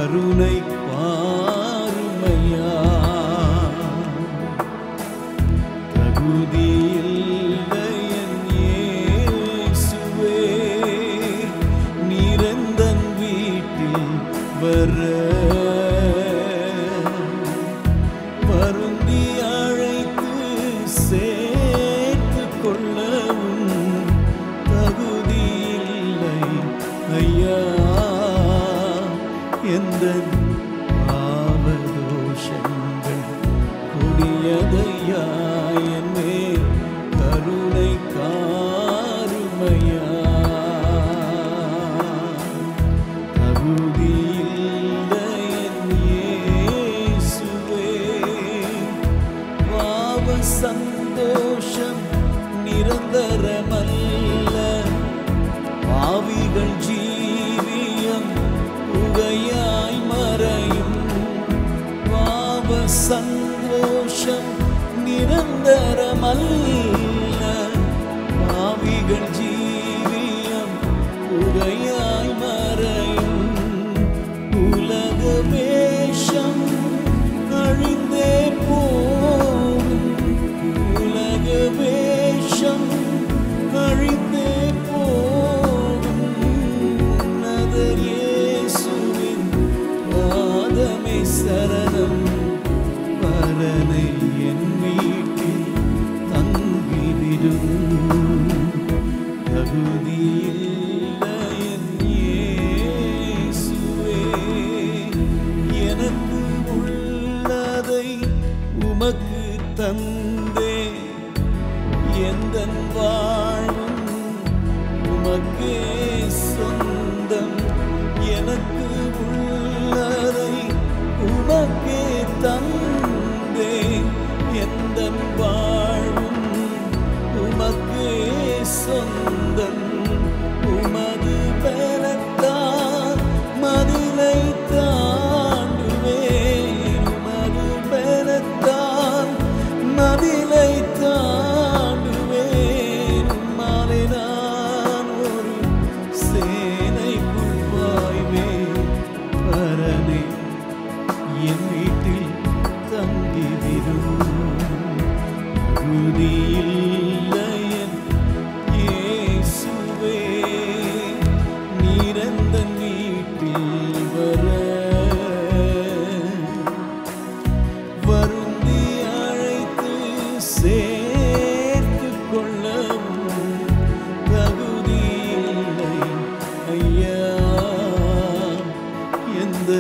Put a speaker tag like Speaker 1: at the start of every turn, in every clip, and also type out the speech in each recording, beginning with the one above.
Speaker 1: கருணை பாருமையா தகுதியில்லை என் இயேசுவே நிரந்தன் வீட்டில் வர வருந்தி அழைத்து சேர்த்து கொள்ளவும் தகுதியில்லை ஐயா எந்த பாவதோஷங்கள் கொடியதையா என் மேல் கருணை காருமையா தகுதியில்லை என் இயேசுவே பாவ சந்தோஷம் நிரந்தரமல்ல பாவிகள் ஜீவியம் புகையாய் மறையும் பாவ சந்தோஷம் நிரந்தரமல்ல பாவிகள் ஜீவியம் புகையாய் மறையும் உலக வேஷம் அழிந்தே போகும் உலக வேஷம் அழிந்தே போகும் உன்னதர் இயேசுவின் பாதமே சரணம் பரனை என் வீட்டில் தங்கிவிடும் தகுதியில்லை என் இயேசுவே எனக்கு உள்ளதை உமக்கு தந்தே எந்தன் வாழும் உமக்கே சொந்தம் எனக்கு உள்ளதை உமக்கே தந்தே எந்தன் வாழும் உமக்கே சொந்தம் உமது பலத்தால் மதிலை தாண்டுவேன் உமது பலத்தால் மதிலை தாண்டுவேன் உம்மாலே நான் ஒரு சேனைக்குள் பாய்வேன் பரனே என் வீட்டில் தங்கிவிடும் உறுதியில்லை என் இயேசுவே நீரந்தன் வீட்டில் வர வருந்தி அழைத்து சேர்த்து கொள்ளவும் தகுதியில்லை ஐயா எந்த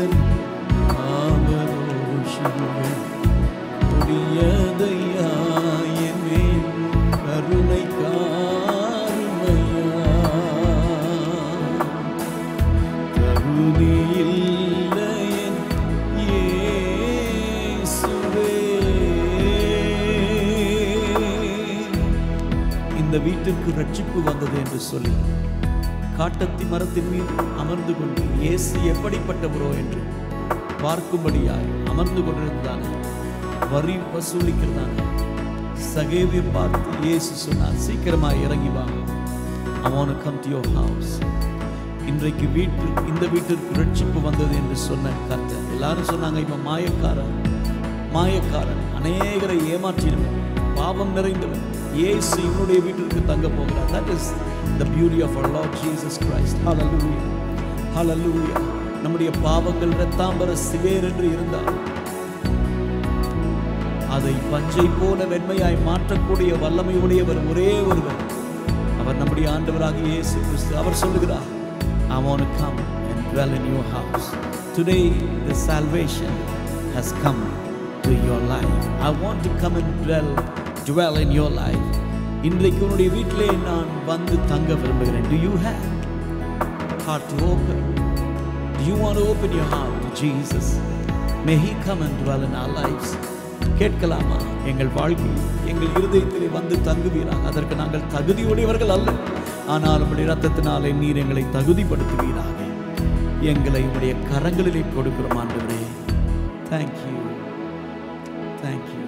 Speaker 1: ஆவரோஷங்கள் கொடியதையா என் மேல் கருணை காருமையா தகுதியில்லை என் இயேசுவே. இந்த வீட்டிற்கு ரட்சிப்பு வந்தது என்று சொல்லி காட்டத்தி மரத்தின் மீது அமர்ந்து கொண்டு இயேசு எப்படிப்பட்டவரோ என்று பார்க்கும்படியாய் அமர்ந்து கொண்டிருந்தான வரி வசூலிக்கிறதான சகேவியை பார்த்து இயேசு சொன்னார் சீக்கிரமாய் இறங்கி வாங்க I want to come to your house இன்றைக்கு வீட்டு இந்த வீட்டிற்கு ரட்சிப்பு வந்தது என்று சொன்ன கர்த்தர் எல்லாரும் சொன்னாங்க இவன் மாயக்காரன் மாயக்காரன் அநேகரை ஏமாற்றினவன் பாவம் நிறைந்தவன் இயேசு இவனுடைய வீட்டிற்கு தங்க போகிறார் that is the beauty of our Lord Jesus Christ hallelujah hallelujah நம்முடைய பாவங்கள் இரத்தாம்பர சிவேர் என்று இருந்தால் அதை பஞ்சை போல வெண்மையாய் மாற்றக்கூடிய வல்லமை உடையவர் ஒரே ஒருவர் அவர் நம்முடைய ஆண்டவராக இயேசு கிறிஸ்து அவர் சொல்லுகிறார் I want to come and dwell in your house. Today the salvation has come to your life. I want to come and dwell dwell in your life. இன்றைக்கு உன்னுடைய வீட்டிலே நான் வந்து தங்க விரும்புகிறேன் Do you have heart to open? Do you want to open your heart to Jesus? May He come and dwell in our lives. கேட்கலாமா எங்கள் வாழ்க்கையில் எங்கள் இருதயத்திலே வந்து தங்குவீராக அதற்கு நாங்கள் தகுதியுடையவர்கள் அல்ல ஆனால் உம்முடைய ரத்தத்தினாலே நீர் எங்களை தகுதிப்படுத்துவீராக எங்களை உடைய கரங்களிலே கொடுக்கிறோம் ஆண்டவரே தேங்க்யூ தேங்க்யூ